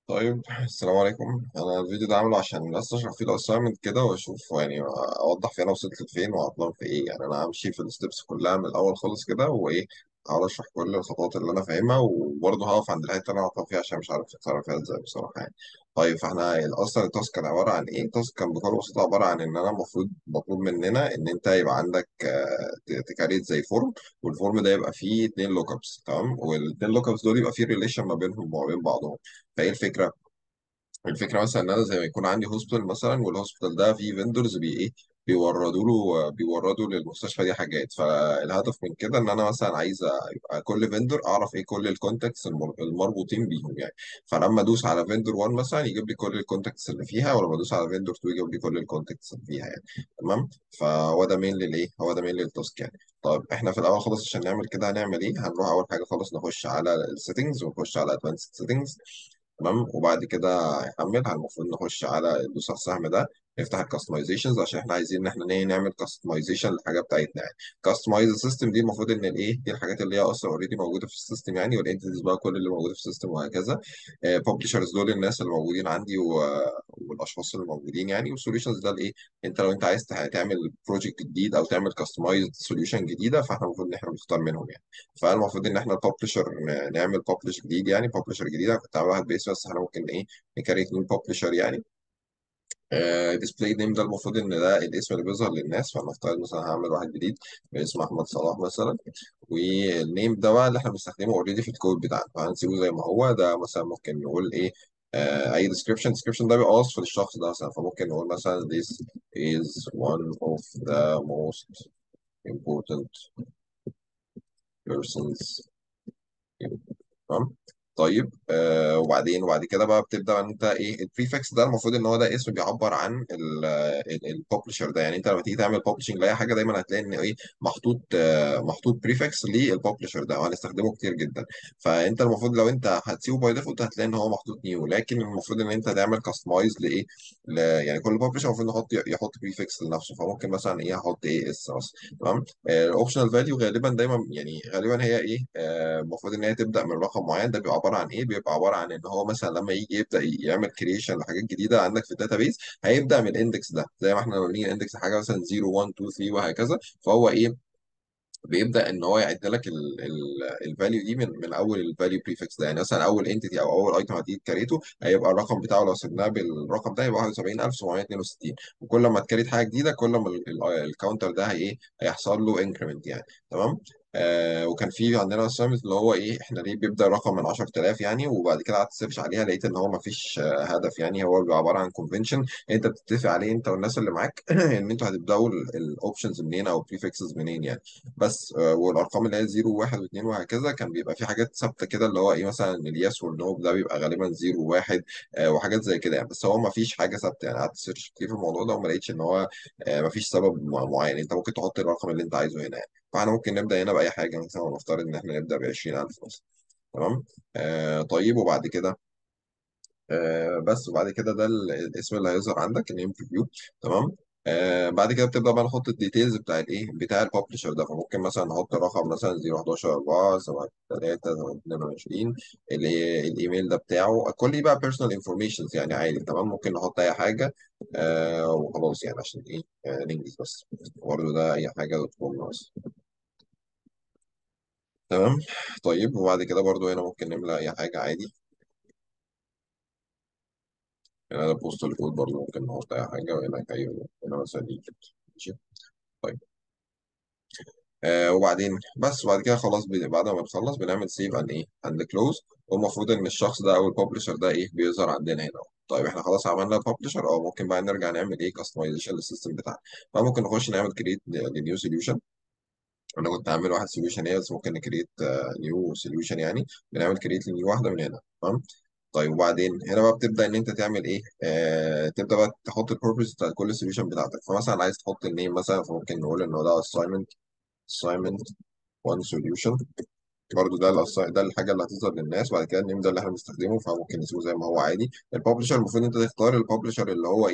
طيب السلام عليكم انا الفيديو ده عامله عشان بس اشرح فيه الاساينمنت كده واشوف يعني اوضح فيه انا وصلت لفين وعطلان في ايه يعني انا همشي في الستبس كلها من الاول خالص كده وايه هحاول اشرح كل الخطوات اللي انا فاهمها وبرضه هقف عند الحته اللي انا عطلان فيها عشان مش عارف اتصرف فيها ازاي بصراحه يعني طيب فاحنا اصلا التاسك كان عباره عن ايه التاسك كان بكل بساطه عباره عن ان انا المفروض مطلوب مننا ان انت يبقى عندك آه، تكريت زي فورم والفورم ده يبقى فيه اتنين لوك ابس تمام والاثنين لوك ابس دول يبقى فيه ريليشن ما بينهم وما بين بعضهم فايه الفكره الفكره مثلا ان انا زي ما يكون عندي هوسبيتال مثلا والهوسبيتال ده فيه فيندورز بي ايه بيوردوا له بيوردوا للمستشفى دي حاجات فالهدف من كده ان انا مثلا عايز يبقى كل فيندور اعرف ايه كل الكونتاكتس المربوطين بيهم يعني فلما ادوس على فيندور 1 مثلا يجيب لي كل الكونتاكتس اللي فيها ولما ادوس على فيندور 2 يجيب لي كل الكونتاكتس اللي فيها يعني تمام فهو ده مين للايه هو ده مين للتاسك يعني طيب احنا في الاول خالص عشان نعمل كده هنعمل ايه هنروح اول حاجه خالص نخش على السيتنجز ونخش على ادفانسد سيتنجز تمام وبعد كده هيحمل المفروض نخش على ندوس على السهم ده نفتح الكاستمايزيشنز عشان احنا عايزين ان احنا نيجي نعمل كاستمايزيشن للحاجه بتاعتنا يعني كاستمايز السيستم دي المفروض ان الايه دي الحاجات اللي هي اصلا اوريدي موجوده في السيستم يعني والانتيتيز بقى كل اللي موجوده في السيستم وهكذا ببلشرز دول الناس اللي موجودين عندي و... والاشخاص اللي موجودين يعني والسوليوشنز ده الايه انت لو انت عايز تع- تعمل بروجكت جديد او تعمل كاستمايزد سوليوشن جديده فاحنا المفروض ان احنا بنختار منهم يعني فالمفروض ان احنا الببلشر نعمل ببلش جديد يعني ببلشر جديد انا كنت عامل واحد بيس بس احنا ممكن ايه نكريت نيو ببلشر يعني ديسبلاي نيم ده المفروض ان ده الاسم اللي بيظهر للناس فنفترض مثلا هعمل واحد جديد باسم احمد صلاح مثلا والنيم ده بقى اللي احنا بنستخدمه اوريدي في الكود بتاعنا فهنسيبه زي ما هو ده مثلا ممكن نقول ايه آه، اي description description ده بيبقى وصف للشخص ده مثلا فممكن نقول مثلا this is one of the most important persons تمام طيب آه وبعدين وبعد كده بقى بتبدا ان انت ايه البريفكس ده المفروض ان هو ده اسم بيعبر عن الببلشر ده يعني انت لما تيجي تعمل ببلشنج لاي حاجه دايما هتلاقي ان ايه محطوط آه محطوط بريفكس للببلشر ده وهنستخدمه كتير جدا فانت المفروض لو انت هتسيبه باي ديفولت هتلاقي ان هو محطوط نيو لكن المفروض ان انت تعمل كاستمايز لايه ل- يعني كل ببلشر المفروض يحط يحط بريفكس لنفسه فممكن مثلا ايه احط ايه اس مثلا تمام الاوبشنال فاليو غالبا دايما يعني غالبا هي ايه آه، المفروض ان هي تبدا من رقم معين ده بيبقى عباره عن ايه بيبقى عباره عن ان هو مثلا لما يجي يبدا يعمل كريشن لحاجات جديده عندك في الداتابيس هيبدا من الاندكس ده زي ما احنا لما بنيجي اندكس حاجه مثلا 0 1 2 3 وهكذا فهو ايه بيبدا ان هو يعد لك الفاليو دي من من اول الفاليو بريفكس ده يعني مثلا اول انتيتي او اول ايتم هتيجي تكريته هيبقى الرقم بتاعه لو سيبناه بالرقم ده هيبقى 71762 وكل ما تكريت حاجه جديده كل ما الكاونتر ده هي ايه هيحصل له انكريمنت يعني تمام آه وكان في عندنا اسايمنت اللي هو ايه احنا ليه بيبدا رقم من 10000 يعني وبعد كده قعدت سيرش عليها لقيت ان هو ما فيش آه هدف يعني هو بيبقى عباره عن كونفنشن انت بتتفق عليه انت والناس اللي معاك ان انتوا هتبداوا الاوبشنز منين او البريفكسز منين يعني بس آه، والارقام اللي هي 0 و1 و2 وهكذا كان بيبقى في حاجات ثابته كده اللي هو ايه مثلا اليس والنو ده بيبقى غالبا 0 و1 وحاجات زي كده يعني بس هو ما فيش حاجه ثابته يعني قعدت سيرش كتير في الموضوع ده وما لقيتش ان هو آه، ما فيش سبب مع- معين انت ممكن تحط الرقم اللي انت عايزه هنا يعني فاحنا ممكن نبدا هنا باي حاجه مثلا نفترض ان احنا نبدا ب 20000 مثلا تمام آه طيب وبعد كده آه بس وبعد كده ده ال- الاسم اللي هيظهر عندك النيم بريفيو تمام آه بعد كده بتبدا بقى نحط الديتيلز بتاع الايه بتاع الببلشر ده فممكن مثلا نحط رقم مثلا 011 4 7 3 22 الايميل ده بتاعه كل بقى بيرسونال انفورميشنز يعني عادي تمام ممكن نحط اي حاجه آه وخلاص يعني عشان ايه آه ننجز بس برضه ده اي حاجه دوت كوم بس تمام طيب وبعد كده برضه هنا ممكن نملى اي حاجه عادي هنا ده بوستال كود برضه ممكن نحط أي حاجة وهنا كايرو هنا مثلا ايجيبت ماشي طيب آه وبعدين بس وبعد كده خلاص بن- بعد ما بنخلص بنعمل سيف اند ايه اند كلوز والمفروض ان الشخص ده او الببلشر ده ايه بيظهر عندنا هنا طيب احنا خلاص عملنا ببلشر اه ممكن بقى نرجع نعمل ايه كاستمايزيشن للسيستم بتاعنا فممكن نخش نعمل كريت لنيو سوليوشن انا كنت عامل واحد سوليوشن هي بس ممكن نكريت نيو سوليوشن يعني بنعمل كريت لنيو واحده من هنا تمام طيب وبعدين هنا بقى بتبدا ان انت تعمل ايه آه تبدا بقى تحط البروبرتيز بتاعت كل سوليوشن بتاعتك فمثلا عايز تحط النيم مثلا فممكن نقول ان هو ده assignment assignment one solution برضه ده الأص- ده الحاجه اللي هتظهر للناس وبعد كده النيم ده اللي احنا بنستخدمه فممكن نسيبه زي ما هو عادي الببلشر المفروض انت تختار الببلشر اللي هو ايه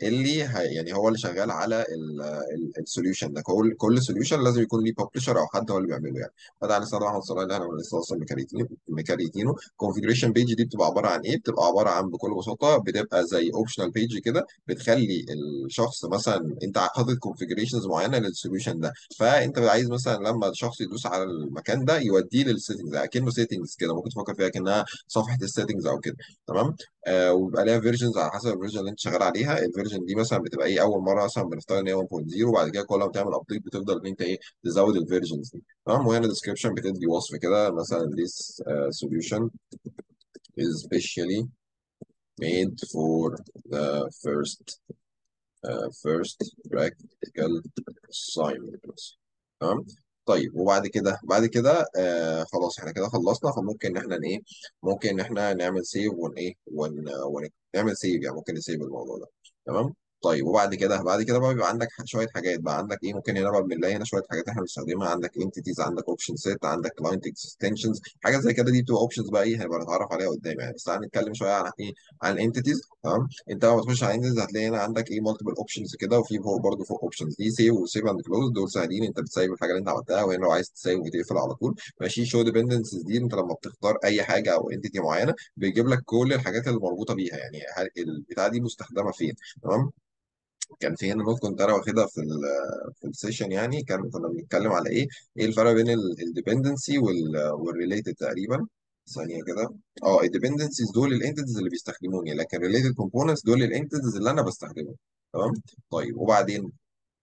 اللي هي يعني هو اللي شغال على السوليوشن ده كل كل سوليوشن لازم يكون ليه ببلشر او حد هو اللي بيعمله يعني فده هنستخدم احمد صلاح اللي احنا لسه اصلا مكريتينه مكريتينه كونفيجريشن بيج دي بتبقى عباره عن ايه؟ بتبقى عباره عن بكل بساطه بتبقى زي اوبشنال بيج كده بتخلي الشخص مثلا انت حاطط كونفيجريشنز معينه للسوليوشن ده فانت عايز مثلا لما الشخص يدوس على المكان ده يوديه للسيتنجز اكنه سيتنجز كده ممكن تفكر فيها كانها صفحه السيتنجز او كده تمام آه وبيبقى ليها فيرجنز على حسب الفيرجن اللي انت شغال عليها الفيرجن دي مثلا بتبقى ايه اول مره مثلا بنفترض ان هي 1.0 وبعد كده كل ما تعمل ابديت بتفضل ان انت ايه تزود الفيرجنز دي تمام وهنا الديسكربشن بتدي وصف كده مثلا this uh, solution is specially made for the first uh, first practical assignment تمام طيب وبعد كده بعد كده آه خلاص احنا كده خلصنا فممكن ان احنا ايه ممكن ان احنا نعمل سيف ون ايه ون ون نعمل سيف يعني ممكن نسيف الموضوع ده تمام طيب وبعد كده بعد كده بقى بيبقى عندك شويه حاجات بقى عندك ايه ممكن هنا بقى بنلاقي هنا شويه حاجات احنا بنستخدمها عندك انتيتيز عندك اوبشن سيت عندك كلاينت اكستنشنز حاجات زي كده دي بتبقى اوبشنز بقى ايه هنبقى نتعرف عليها قدام يعني بس تعالى نتكلم شويه عن ايه عن الانتيتيز تمام انت لما تخش على انتيتيز هتلاقي هنا عندك ايه مالتيبل اوبشنز كده وفي فوق برضه فوق اوبشنز دي سيف وسيف اند كلوز دول سهلين انت بتسيب الحاجه اللي انت عملتها وهنا لو عايز تسيب وتقفل على طول ماشي شو ديبندنسز دي انت لما بتختار اي حاجه او انتيتي معينه بيجيب لك كل الحاجات اللي مربوطه بيها يعني هل- البتاعه دي مستخدمه فين تمام كان في هنا نوت كنت انا واخدها في ال في السيشن يعني كان كنا بنتكلم على ايه ايه الفرق بين الديبندنسي والريليتد تقريبا ثانيه كده اه الديبندنسيز دول الانتيتيز اللي بيستخدموني لكن ريليتد كومبوننتس دول الانتيتيز اللي انا بستخدمهم تمام طيب وبعدين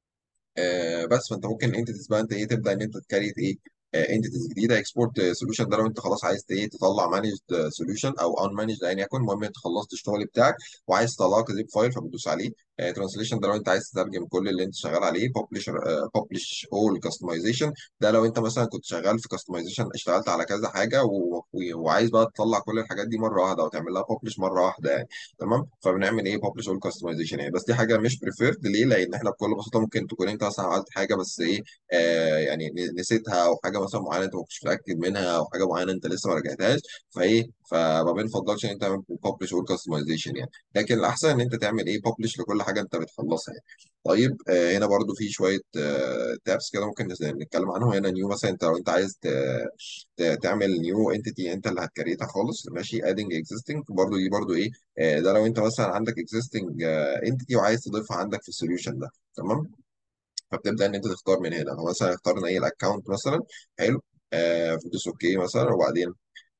آه بس فانت ممكن انتيتيز بقى انت ايه تبدا ان انت تكريت ايه انتيتيز جديده اكسبورت سوليوشن ده لو انت خلاص عايز ايه تطلع مانجد سوليوشن او ان مانجد ايا يكن المهم انت خلصت الشغل بتاعك وعايز تطلعه كزيب فايل فبتدوس عليه ترانسليشن ده لو انت عايز تترجم كل اللي انت شغال عليه ببلشر ببلش اول كاستمايزيشن ده لو انت مثلا كنت شغال في كاستمايزيشن اشتغلت على كذا حاجه و... و... وعايز بقى تطلع كل الحاجات دي مره واحده او تعمل لها ببلش مره واحده يعني تمام فبنعمل ايه ببلش اول كاستمايزيشن يعني بس دي حاجه مش بريفيرد ليه لان احنا بكل بساطه ممكن تكون انت مثلا عملت حاجه بس ايه آه يعني ن- نسيتها او حاجه مثلا معينه انت ما كنتش متاكد منها او حاجه معينه انت لسه ما رجعتهاش فايه فما بنفضلش ان انت تعمل ببلش اول كاستمايزيشن يعني لكن الاحسن ان انت تعمل ايه ببلش لكل حاجه انت بتخلصها يعني طيب آه هنا برضو في شويه آه تابس كده ممكن نس- نتكلم عنهم هنا نيو مثلا انت لو انت عايز ت- ت- تعمل نيو انتيتي انت اللي هتكريتها خالص ماشي ادنج اكزيستنج برضو دي برضو ايه آه ده لو انت مثلا عندك اكزيستنج انتيتي وعايز تضيفها عندك في السوليوشن ده تمام فبتبدا ان انت تختار من هنا فمثلا اخترنا ايه الاكونت مثلا حلو آه فتدوس اوكي مثلا وبعدين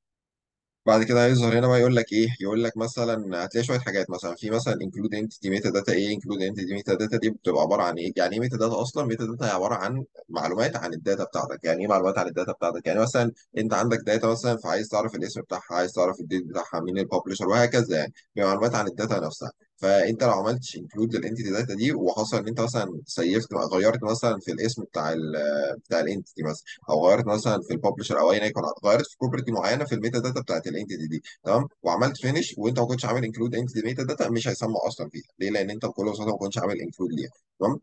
بعد كده هيظهر هنا بقى يقول لك ايه يقول لك مثلا هتلاقي شويه حاجات مثلا في مثلا انكلود انتيتي ميتا داتا ايه انكلود انتيتي ميتا داتا دي بتبقى عباره عن ايه يعني ايه ميتا داتا اصلا ميتا داتا هي عباره عن معلومات عن الداتا بتاعتك يعني ايه معلومات عن الداتا بتاعتك يعني مثلا انت عندك داتا مثلا فعايز تعرف الاسم بتاعها عايز تعرف الديت بتاعها مين الببلشر وهكذا يعني بيبقى معلومات عن الداتا نفسها فانت لو عملتش انكلود للانتيتي داتا دي وحصل ان انت مثلا سيفت غيرت مثلا في الاسم بتاع ال بتاع الانتيتي مثلا او غيرت مثلا في الببلشر او ايا يكن غيرت في بروبرتي معينه في الميتا داتا بتاعت الانتيتي دي تمام وعملت فينش وانت ما كنتش عامل انكلود انتيتي ميتا داتا مش هيسمى اصلا فيها ليه لان انت بكل بساطه ما كنتش عامل انكلود ليها تمام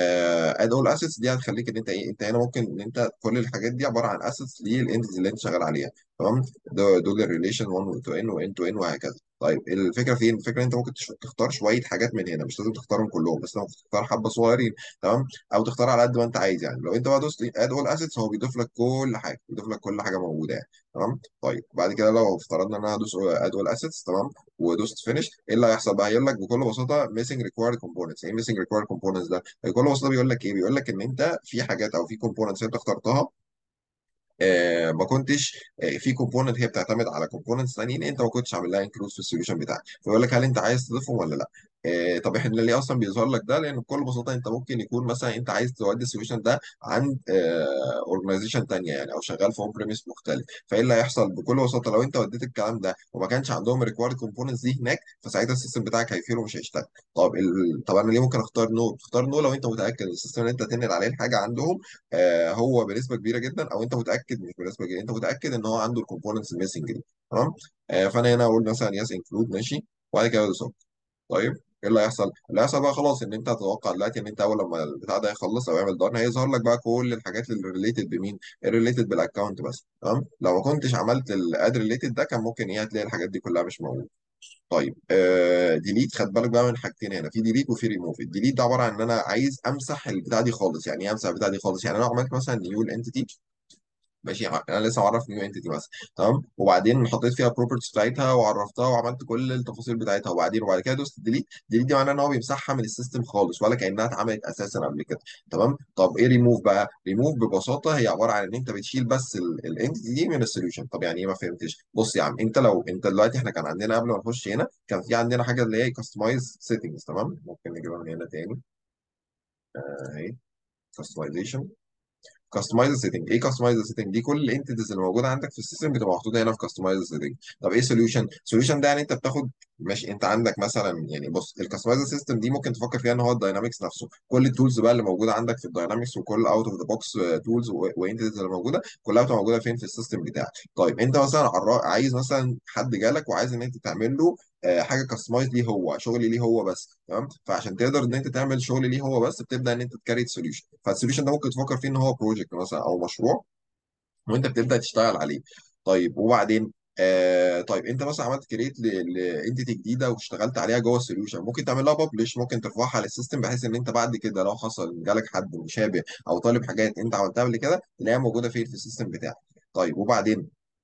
اد اول اسيتس دي هتخليك ان انت ايه انت هنا ممكن ان انت كل الحاجات دي عباره عن اسيتس للانتيتي اللي انت شغال عليها تمام دول دول الريليشن 1 تو ان وان تو ان وهكذا طيب الفكره فين الفكره ان انت ممكن تش- تختار شويه حاجات من هنا مش لازم تختارهم كلهم بس ممكن تختار حبه صغيرين تمام او تختار على قد ما انت عايز يعني لو انت بقى دوست اد اول اسيتس هو بيضيف لك كل حاجه بيضيف لك كل حاجه موجوده يعني تمام طيب بعد كده لو افترضنا ان انا هدوس اد اول اسيتس تمام ودوست فينش ايه اللي هيحصل بقى هيقول لك بكل بساطه ميسنج ريكوايرد كومبوننتس ايه ميسنج ريكوايرد كومبوننتس ده بكل بساطه بيقول لك ايه بيقول لك ان انت في حاجات او في كومبوننتس انت اخترتها آه ما كنتش آه في كومبوننت هي بتعتمد على كومبوننتس ثانيين انت ما كنتش عامل لها انكلود في السوليوشن بتاعك فيقول لك هل انت عايز تضيفهم ولا لا آه طب احنا ليه اصلا بيظهر لك ده لان بكل بساطه انت ممكن يكون مثلا انت عايز تودي السوليوشن ده عند اورجنايزيشن تانيه يعني او شغال في اون بريميس مختلف فايه اللي هيحصل بكل بساطه لو انت وديت الكلام ده وما كانش عندهم ريكوارد كومبوننتس دي هناك فساعتها السيستم بتاعك هيفيل ومش هيشتغل طب ال... طب انا ليه ممكن اختار نو تختار نو لو انت متاكد ان السيستم اللي انت تنقل عليه الحاجه عندهم آه، هو بنسبه كبيره جدا او انت متاكد مش بنسبه كبيره انت متاكد ان هو عنده الكومبوننتس الميسنج دي تمام آه، فانا هنا اقول مثلا يس انكلود ماشي وبعد كده ادوس OK. طيب ايه اللي هيحصل؟ اللي هيحصل بقى خلاص ان انت هتتوقع دلوقتي ان انت اول لما البتاع ده يخلص او يعمل دان هيظهر لك بقى كل الحاجات اللي ريليتد بمين؟ الريليتد بالاكونت بس تمام؟ لو ما كنتش عملت الاد ريليتد ده كان ممكن ايه هتلاقي الحاجات دي كلها مش موجوده طيب ديليت خد بالك بقى من حاجتين هنا في ديليت وفي ريموف الديليت ده عباره عن ان انا عايز امسح البتاع دي خالص يعني ايه امسح البتاع دي خالص يعني انا عملت مثلا نيو انتيتي ماشي انا لسه معرف نيو انتيتي بس تمام وبعدين حطيت فيها بروبرتيز بتاعتها وعرفتها وعملت كل التفاصيل بتاعتها وبعدين وبعد كده دوست ديليت ديليت دي معناها ان هو بيمسحها من السيستم خالص ولا كانها اتعملت اساسا قبل كده تمام طب ايه ريموف بقى ريموف ببساطه هي عباره عن ان انت بتشيل بس الانتيتي دي من السوليوشن طب يعني ايه ما فهمتش بص يا عم انت لو انت دلوقتي احنا كان عندنا قبل ما نخش هنا كان في عندنا حاجه اللي هي كاستمايز سيتنجز تمام ممكن نجيبها من هنا تاني اهي كاستمايزيشن كاستمايز سيتنج ايه كاستمايز سيتنج دي كل الانتيتيز اللي موجوده عندك في السيستم بتبقى محطوطه هنا في كاستمايز سيتنج طب ايه سوليوشن سوليوشن ده يعني انت بتاخد ماشي انت عندك مثلا يعني بص الكاستمايز سيستم دي ممكن تفكر فيها ان هو الداينامكس نفسه كل التولز بقى اللي موجوده عندك في الداينامكس وكل اوت اوف ذا بوكس تولز وانتيتيز اللي موجوده كلها بتبقى موجوده فين في السيستم بتاعك طيب انت مثلا عرا- عايز مثلا حد جالك وعايز ان انت تعمل له آه، حاجه كاستمايز ليه هو شغل ليه هو بس تمام فعشان تقدر ان انت تعمل شغل ليه هو بس بتبدا ان انت تكريت سوليوشن فالسوليوشن ده ممكن تفكر فيه ان هو بروجكت مثلا او مشروع وانت بتبدا تشتغل عليه طيب وبعدين آه طيب انت مثلا عملت كريت لانتيتي جديده واشتغلت عليها جوه السوليوشن ممكن تعمل لها ببلش ممكن ترفعها للسيستم بحيث ان انت بعد كده لو حصل جالك حد مشابه او طالب حاجات انت عملتها قبل كده تلاقيها موجوده فين في السيستم بتاعك طيب وبعدين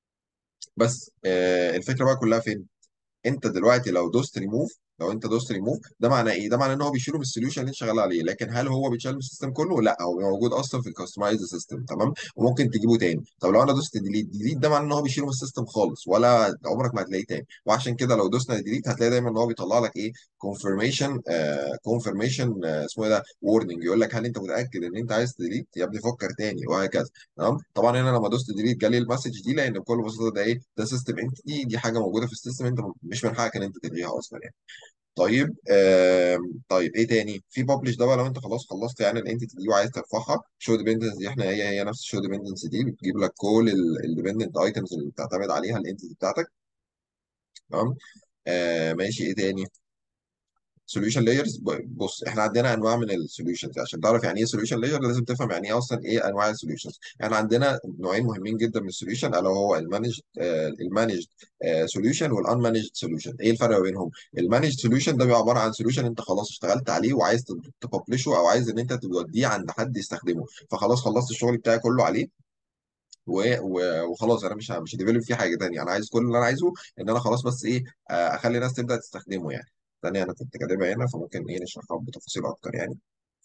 بس آه الفكره بقى كلها فين انت دلوقتي لو دوست ريموف لو انت دوست ريموف ده معناه ايه؟ ده معناه ان هو بيشيله من السوليوشن اللي انت شغال عليه لكن هل هو بيتشال من السيستم كله؟ لا هو موجود اصلا في الكاستمايز سيستم تمام وممكن تجيبه تاني طب لو انا دوست ديليت ديليت ده معناه ان هو بيشيله من السيستم خالص ولا عمرك ما هتلاقيه تاني وعشان كده لو دوسنا ديليت هتلاقي دايما ان هو بيطلع لك ايه كونفirmation كونفirmation اسمه ايه ده وورنينج يقول لك هل انت متاكد ان انت عايز ديليت يا ابني فكر تاني وهكذا تمام طبعا هنا لما دوست ديليت جالي المسج دي لان بكل بساطه ده ايه ده سيستم انتيتي دي حاجه موجوده في السيستم انت مش من حقك ان انت تلغيها اصلا يعني طيب آم، طيب ايه تاني في ببلش ده بقى لو انت خلاص خلصت يعني الانتيتي دي وعايز ترفعها شو ديبندنس دي احنا هي هي نفس الشو ديبندنس دي بتجيب لك كل الديبندنت ايتمز اللي بتعتمد عليها الانتيتي بتاعتك تمام آه ماشي ايه تاني سوليوشن لايرز بص احنا عندنا انواع من السوليوشنز عشان تعرف يعني ايه سوليوشن لاير لازم تفهم يعني ايه اصلا ايه انواع السوليوشنز احنا عندنا نوعين مهمين جدا من السوليوشن الا هو المانجد المانجد سوليوشن والان مانجد سوليوشن ايه الفرق بينهم المانجد سوليوشن ده بيبقى عباره عن سوليوشن انت خلاص اشتغلت عليه وعايز تببلشه او عايز ان انت توديه عند حد يستخدمه فخلاص خلصت الشغل بتاعي كله عليه و- و- وخلاص انا مش ه- مش هديفلوب فيه حاجه تانية انا عايز كل اللي انا عايزه ان انا خلاص بس ايه آه، اخلي الناس تبدا تستخدمه يعني ثانيه انا كنت كاتبها هنا فممكن ايه نشرحها بتفاصيل اكتر يعني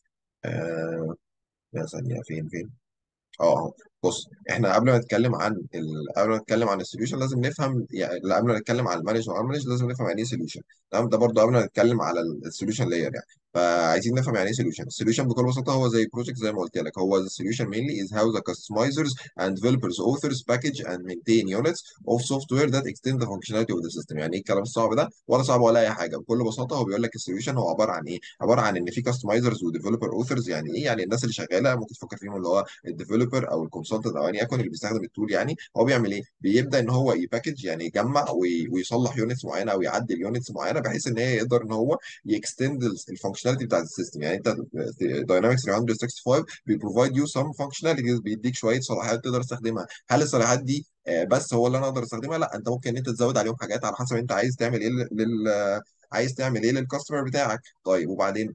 آه يا ثانيه فين فين اه اهو بص احنا قبل ما نتكلم عن ال... قبل ما نتكلم عن السوليوشن لازم نفهم يعني لا، قبل ما نتكلم عن المانج والانمانج لازم نفهم يعني ايه سوليوشن تمام ده برضه قبل ما نتكلم على السوليوشن لاير يعني فعايزين نفهم يعني ايه سوليوشن السوليوشن بكل بساطه هو زي بروجكت زي ما قلت لك هو the solution mainly is how the customizers and developers authors package and maintain units of software that extend the functionality of the system يعني ايه الكلام الصعب ده ولا صعب ولا اي حاجه بكل بساطه هو بيقول لك السوليوشن هو عباره عن ايه عباره عن ان في كاستمايزرز وديفلوبر اوثرز يعني ايه يعني الناس اللي شغاله ممكن تفكر فيهم اللي هو الديفلوبر او الكونسلتنت او ايا يكن اللي بيستخدم التول يعني هو بيعمل ايه؟ بيبدا ان هو يباكج يعني يجمع وي- ويصلح يونتس معينه او يعدل يونتس معينه بحيث ان هي يقدر ان هو يكستند الفانكشناليتي بتاعت السيستم يعني انت داينامكس 365 بيبروفايد يو سم فانكشناليتيز بيديك شويه صلاحيات تقدر تستخدمها هل الصلاحيات دي آه، بس هو اللي انا اقدر استخدمها لا انت ممكن ان انت تزود عليهم حاجات على حسب انت عايز تعمل ايه لل لل- عايز تعمل ايه للكاستمر بتاعك طيب وبعدين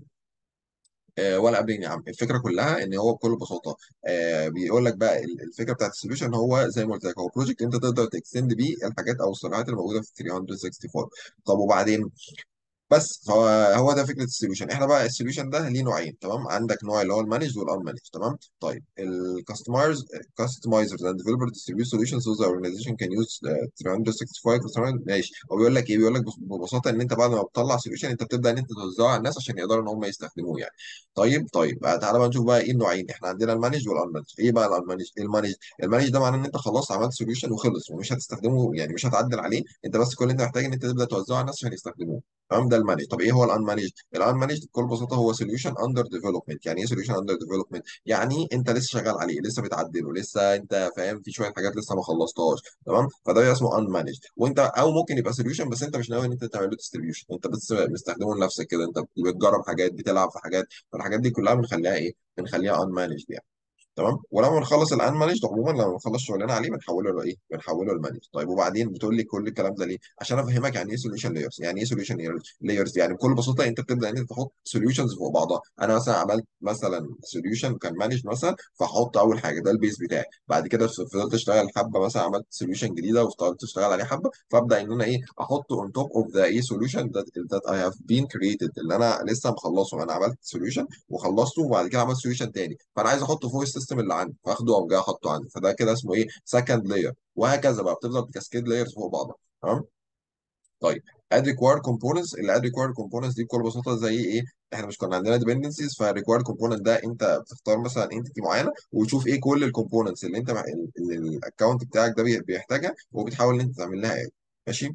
آه، ولا قبلين يا عم الفكره كلها ان هو بكل بساطه آه بيقول لك بقى ال- الفكره بتاعت السوليوشن هو زي ما قلت لك هو بروجكت انت تقدر تكستند بيه الحاجات او الصلاحيات اللي موجوده في 365 طب وبعدين بس فهو هو ده فكره السوليوشن احنا بقى السوليوشن ده ليه نوعين تمام عندك نوع اللي هو المانجد والان مانجد تمام طيب الكاستمايرز كاستمايزرز اند ديفلوبر ديستريبيوت سوليوشنز so the organization can use uh, 365 customer ماشي هو بيقول لك ايه بيقول لك بس- ببساطه ان انت بعد ما بتطلع سوليوشن انت بتبدا ان انت توزعه على الناس عشان يقدروا ان هم يستخدموه يعني طيب طيب بقى تعالى بقى نشوف بقى ايه النوعين احنا عندنا المانج والان مانج ايه بقى الان مانج المانج المانج ده معناه ان انت خلاص عملت سوليوشن وخلص ومش هتستخدمه يعني مش هتعدل عليه انت بس كل اللي انت محتاج ان انت تبدا توزعه على الناس عشان يستخدموه تمام ده المانج طب ايه هو الان مانج الان مانج بكل بساطه هو سوليوشن اندر ديفلوبمنت يعني ايه سوليوشن اندر ديفلوبمنت يعني انت لسه شغال عليه لسه بتعدله لسه انت فاهم في شويه حاجات لسه ما خلصتهاش تمام فده بيبقى اسمه ان مانج وانت او ممكن يبقى سوليوشن بس انت مش ناوي ان انت تعمل له ديستريبيوشن انت بس مستخدمه لنفسك كده انت بتجرب حاجات بتلعب في حاجات فالحاجات دي كلها بنخليها ايه بنخليها ان مانج يعني تمام ولما بنخلص الان مانجد عموما لما بنخلص شغلنا عليه بنحوله لايه بنحوله لمانجد طيب وبعدين بتقول لي كل الكلام ده ليه عشان افهمك يعني ايه سوليوشن لايرز يعني ايه سوليوشن لايرز يعني بكل بساطه انت بتبدا ان انت تحط سوليوشنز فوق بعضها انا مثلا عملت مثلا سوليوشن كان مانجد مثلا فاحط اول حاجه ده البيز بتاعي بعد كده فضلت اشتغل حبه مثلا عملت سوليوشن جديده وفضلت اشتغل عليه حبه فابدا ان انا ايه احط اون توب اوف ذا ايه سوليوشن ذات ذات اي هاف بين كريتد اللي انا لسه مخلصه انا عملت سوليوشن وخلصته وبعد كده عملت سوليوشن تاني فانا عايز احطه فوق السيستم اللي عندي فاخده واقوم جاي احطه عندي فده كده اسمه ايه سكند لاير وهكذا بقى بتفضل تكاسكيد لايرز فوق بعضها تمام طيب اد ريكوايرد كومبوننتس الاد ريكوايرد كومبوننتس دي بكل بساطه زي ايه احنا مش كنا عندنا ديبندنسيز فالريكوايرد كومبوننت ده انت بتختار مثلا انتيتي معينه وتشوف ايه كل الكومبوننتس اللي انت اللي الاكونت بتاعك ده بي- بيحتاجها وبتحاول ان انت تعمل لها اد ماشي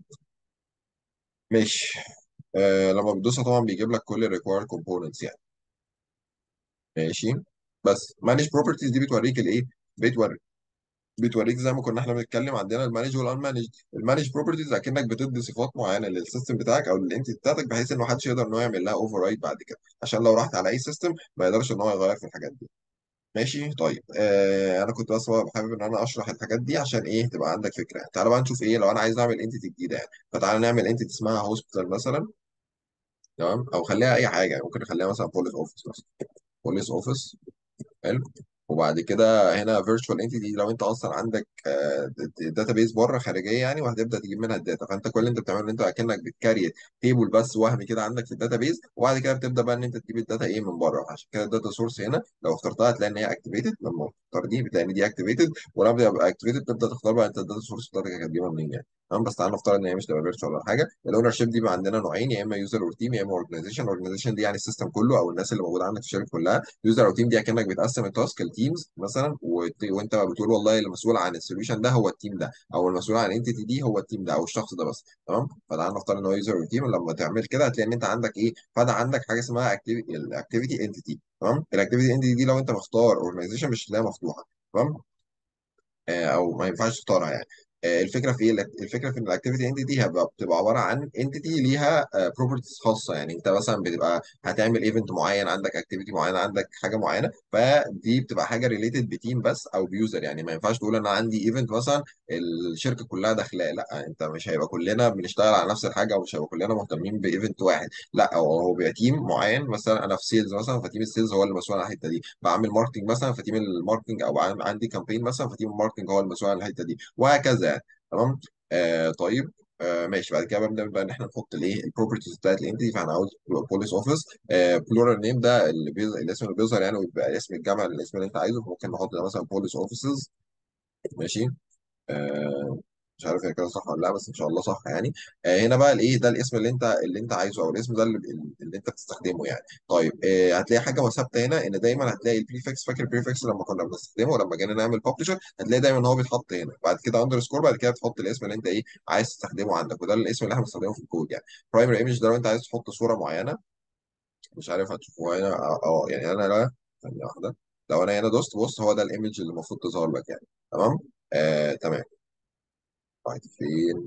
ماشي آه لما بتدوسها طبعا بيجيب لك كل الريكوايرد كومبوننتس يعني ماشي بس مانج بروبرتيز دي بتوريك الايه بتوريك بتوريك زي ما كنا احنا بنتكلم عندنا المانج والانمانج المانج بروبرتيز اكنك بتدي صفات معينه للسيستم بتاعك او للانتي بتاعتك بحيث ان ما حدش يقدر ان هو يعمل لها اوفر رايت بعد كده عشان لو رحت على اي سيستم ما يقدرش ان هو يغير في الحاجات دي ماشي طيب آه انا كنت بس حابب ان انا اشرح الحاجات دي عشان ايه تبقى عندك فكره يعني. تعالى بقى نشوف ايه لو انا عايز اعمل انتيتي جديده يعني فتعالى نعمل انتيتي اسمها هوسبيتال مثلا تمام او خليها اي حاجه يعني ممكن نخليها مثلا بوليس اوفيس مثلا بوليس اوفيس حلو وبعد كده هنا فيرتشوال انتيتي لو انت اصلا عندك داتا بيز بره خارجيه يعني وهتبدا تجيب منها الداتا فانت كل اللي انت بتعمله ان انت اكنك بتكريت تيبل بس وهمي كده عندك في الداتا بيز وبعد كده بتبدا بقى ان انت تجيب الداتا ايه من بره عشان كده الداتا سورس هنا لو اخترتها هتلاقي ان هي اكتيفيتد لما تختار دي بتلاقي ان دي اكتيفيتد ولما تبقى اكتيفيتد تبدا تختار بقى انت الداتا سورس بتاعتك هتجيبها منين يعني تمام بس تعال نفترض ان هي مش تبقى فيرتشوال ولا حاجه الاونر شيب دي بقى عندنا نوعين يا اما يوزر اور تيم يا اما اورجنايزيشن اورجنايزيشن دي يعني السيستم كله او الناس اللي موجوده عندك في الشركه كلها يوزر او تيم دي اكنك بتقسم التاسك لتيمز مثلا وت- وانت بتقول والله المسؤول عن السوليوشن ده هو التيم ده او المسؤول عن الانتيتي دي هو التيم ده او الشخص ده بس تمام فتعال نفترض ان هو يوزر او تيم لما تعمل كده هتلاقي ان انت عندك ايه فده عندك حاجه اسمها الاكتيفيتي انتيتي تمام الاكتيفيتي انتيتي دي لو انت مختار اورجنايزيشن مش هتلاقيها مفتوحه تمام آه، او ما ينفعش تختارها يعني آه، الفكره في ايه الفكره في ان الاكتيفيتي انتيتي بتبقى عباره عن انتيتي ليها بروبرتيز خاصه يعني انت مثلا بتبقى هتعمل ايفنت معين عندك اكتيفيتي معينه عندك حاجه معينه فدي بتبقى حاجه ريليتد بتيم بس او بيوزر يعني ما ينفعش تقول انا عندي ايفنت مثلا الشركه كلها داخلاه لا انت مش هيبقى كلنا بنشتغل على نفس الحاجه او مش هيبقى كلنا مهتمين بايفنت واحد لا هو هو بيبقى تيم معين مثلا انا في سيلز مثلا فتيم السيلز هو اللي مسؤول عن الحته دي بعمل ماركتنج مثلا فتيم الماركتنج او عن- عندي كامبين مثلا فتيم الماركتنج هو المسؤول عن الحته دي وهكذا يعني تمام آه طيب آه ماشي بعد كده بنبدا بقى ان احنا نحط الايه البروبرتيز بتاعت الانتيتي فانا عاوز بوليس اوفيس بلورال نيم ده اللي بيظهر الاسم اللي بيظهر يعني ويبقى اسم الجامعه الاسم اللي انت عايزه فممكن نحط ده مثلا بوليس اوفيسز ماشي آه، مش عارف هي كده صح ولا لا بس ان شاء الله صح يعني آه، هنا بقى الايه ده الاسم اللي انت اللي انت عايزه او الاسم ده اللي, اللي انت بتستخدمه يعني طيب آه، هتلاقي حاجه ثابته هنا ان دايما هتلاقي البريفكس فاكر البريفكس لما كنا بنستخدمه لما جينا نعمل ببلشر هتلاقي دايما ان هو بيتحط هنا بعد كده اندرسكور بعد كده تحط الاسم اللي انت ايه عايز تستخدمه عندك وده الاسم اللي احنا بنستخدمه في الكود يعني برايمري ايمج ده لو انت عايز تحط صوره معينه مش عارف هتشوفوها هنا اه آه، يعني انا لا ثانيه واحده لو انا هنا دوست بص هو ده الايمج اللي المفروض تظهر لك يعني تمام آه تمام طيب فين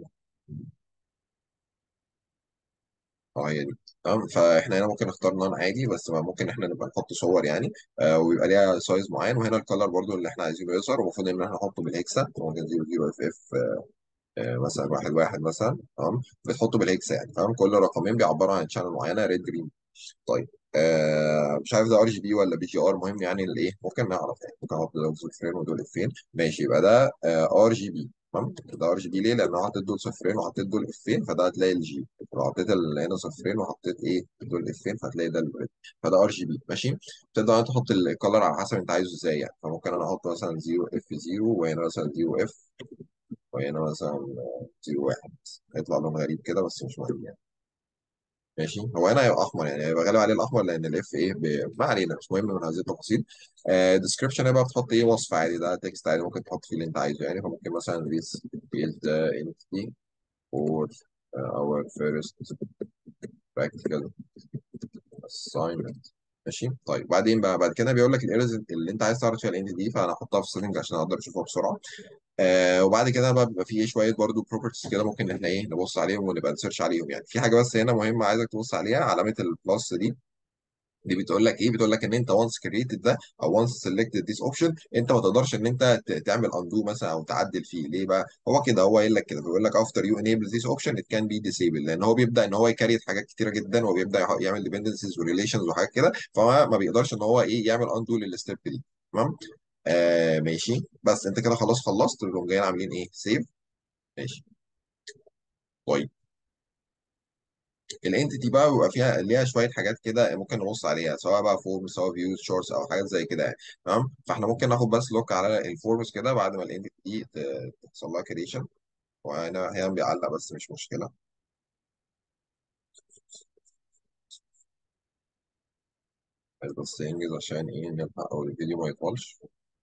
اه هي دي تمام فاحنا هنا ممكن نختار نون عادي بس ما ممكن احنا نبقى نحط صور يعني آه ويبقى ليها سايز معين وهنا الكلر برضو اللي احنا عايزينه يظهر ومفروض ان احنا نحطه بالهكسا ممكن 0 0 اف اف آه مثلا واحد واحد مثلا تمام بتحطه بالهكسا يعني تمام كل رقمين بيعبروا عن شانل معينه ريد جرين طيب آه مش عارف ده ار جي بي ولا بي جي ار مهم يعني الايه ممكن نعرف يعني ممكن احط دول صفرين ودول افين ماشي يبقى ده ار جي بي تمام ده ار جي بي ليه؟ لان انا حطيت دول صفرين وحطيت دول افين فده هتلاقي الجي لو حطيت ال- هنا صفرين وحطيت ايه دول افين فهتلاقي ده الريد فده ار جي بي ماشي تقدر انت تحط الكلر على حسب انت عايزه ازاي يعني فممكن انا احط مثلا 0 اف 0 وهنا مثلا 0 اف وهنا مثلا 0 1 هيطلع لون غريب كده بس مش مهم يعني ماشي هو هنا هيبقى احمر يعني هيبقى غالب عليه الاحمر لان الاف ايه ب... ما علينا مش مهم من هذه التفاصيل آه ديسكربشن هيبقى بتحط ايه وصف عادي ده تكست عادي ممكن تحط فيه اللي انت عايزه يعني فممكن مثلا this is the entity for uh, our first practical assignment ماشي طيب بعدين بقى بعد كده بيقول لك الايرز اللي انت عايز تعرض فيها الانت دي فانا هحطها في السيتنج عشان اقدر اشوفها بسرعه آه وبعد كده بقى بيبقى في شويه برضو بروبرتيز كده ممكن ان احنا ايه نبص عليهم ونبقى نسيرش عليهم يعني في حاجه بس هنا مهمه عايزك تبص عليها علامه البلس دي دي بتقول لك ايه بتقول لك ان انت once created ده او once selected this option انت ما تقدرش ان انت ت- تعمل undo مثلا او تعدل فيه ليه بقى هو كده هو قايل لك كده بيقول لك after you enable this option it can be disabled لان هو بيبدا ان هو يكريت حاجات كتيره جدا وبيبدا يح- يعمل dependencies وريليشنز وحاجات كده فما ما بيقدرش ان هو ايه يعمل undo للستيب دي تمام آه ماشي بس انت كده خلاص خلصت تقوم جايين عاملين ايه سيف ماشي طيب الانتيتي بقى بيبقى فيها ليها شويه حاجات كده ممكن نبص عليها سواء بقى فورم سواء فيوز شورتس او حاجات زي كده يعني تمام فاحنا ممكن ناخد بس لوك على الفورمز كده بعد ما الانتيتي دي ت- تحصل لها كريشن وهنا احيانا بيعلق بس مش مشكله عايز بس انجز عشان ايه نلحق او الفيديو ما يطولش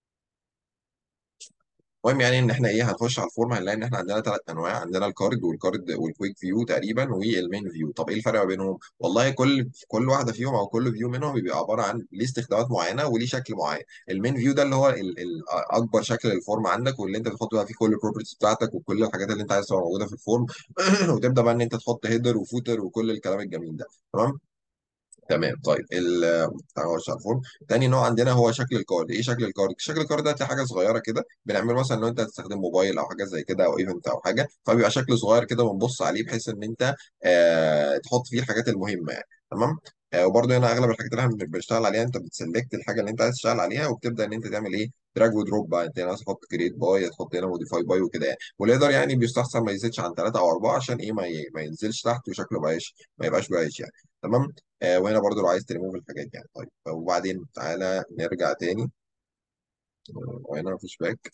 المهم يعني ان احنا ايه هنخش على الفورم هنلاقي ان احنا عندنا ثلاث انواع عندنا الكارد والكارد والكويك فيو تقريبا والمين فيو طب ايه الفرق ما بينهم والله كل كل واحده فيهم او كل فيو منهم بيبقى عباره عن ليه استخدامات معينه وليه شكل معين المين فيو ده اللي هو ال ال اكبر شكل للفورم عندك واللي انت بتحط بقى فيه كل البروبرتيز بتاعتك وكل الحاجات اللي انت عايز تبقى موجوده في الفورم وتبدا بقى ان انت تحط هيدر وفوتر وكل الكلام الجميل ده تمام تمام طيب ال تعالى نخش على الفورم تاني نوع عندنا هو شكل الكارد ايه شكل الكارد شكل الكارد ده هتلاقي حاجه صغيره كده بنعمله مثلا لو انت هتستخدم موبايل او حاجه زي كده او ايفنت او حاجه فبيبقى شكل صغير كده بنبص عليه بحيث ان انت آه تحط فيه الحاجات المهمه يعني تمام آه وبرده هنا اغلب الحاجات اللي احنا بنشتغل عليها انت بتسلكت الحاجه اللي انت عايز تشتغل عليها وبتبدا ان انت تعمل ايه دراج ودروب بقى انت هنا تحط كريت باي تحط هنا موديفاي باي وكده يعني والهيدر يعني بيستحسن ما يزيدش عن ثلاثه او اربعه عشان ايه ما, ي... ما ينزلش تحت وشكله ما يبقاش ما يبقاش بايش يعني تمام آه وهنا برضو لو عايز تريموف الحاجات يعني طيب وبعدين تعالى نرجع تاني آه، وهنا مفيش باك